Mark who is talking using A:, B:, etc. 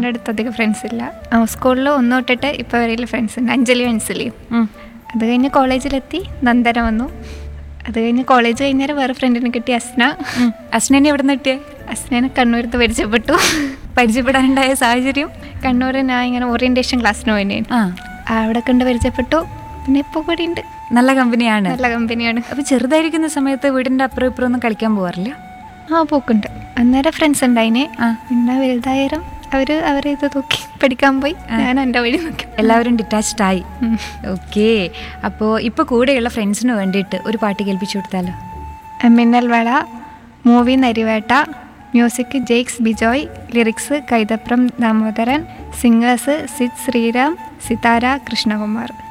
A: എൻ്റെ അടുത്ത് അധികം ഫ്രണ്ട്സ് ഇല്ല സ്കൂളിൽ ഒന്ന് തൊട്ടിട്ട് ഇപ്പോൾ വരെയുള്ള ഫ്രണ്ട്സ് ഉണ്ട് അഞ്ജലി മനസ്സിലെയും
B: ഉം.
A: അത് കഴിഞ്ഞ് കോളേജിലെത്തി നന്ദന വന്നു അത് കഴിഞ്ഞ് കോളേജ് കഴിഞ്ഞേരം വേറെ ഫ്രണ്ടിനെ കിട്ടി അസ്ന
B: ഉം. അസ്നനെ എവിടെ നിന്ന് കിട്ടിയേ
A: അസ്നേനെ കണ്ണൂരത്ത് പരിചയപ്പെട്ടു
B: പരിചയപ്പെടാനുണ്ടായ സാഹചര്യം
A: കണ്ണൂർ ഞാൻ ഇങ്ങനെ ഓറിയൻറ്റേഷൻ ക്ലാസ്സിന് പോയിന്
B: ആ
A: അവിടെ കണ്ട് പരിചയപ്പെട്ടു പിന്നെ ഇപ്പോൾ കൂടി ഉണ്ട്
B: നല്ല കമ്പനിയാണ്
A: നല്ല കമ്പനിയാണ്
B: അപ്പൊ ചെറുതായിരിക്കുന്ന സമയത്ത് വീടിന്റെ അപ്പുറം ഇപ്പുറം ഒന്നും കളിക്കാൻ പോവാറില്ല
A: ആ പോക്കുണ്ട് അന്നേരം ഫ്രണ്ട്സ് ഉണ്ടായിന്
B: ആ.
A: പിന്നെ വലുതായാലും അവർ അവരെ ഇത് നോക്കി പഠിക്കാൻ പോയി ഞാൻ എൻ്റെ വഴി നോക്കി
B: എല്ലാവരും ഡിറ്റാച്ച്ഡ് ആയി
A: ഉം.
B: ഓക്കെ അപ്പോൾ ഇപ്പോൾ കൂടെയുള്ള ഫ്രണ്ട്സിന് വേണ്ടിയിട്ട് ഒരു പാട്ട് കേൾപ്പിച്ചു കൊടുത്താലോ
A: Minnal Vala movie Narivetta music Jakes Bejoy lyrics Kaithapram Damodaran singers Sid Sriram Sithara Krishnakumar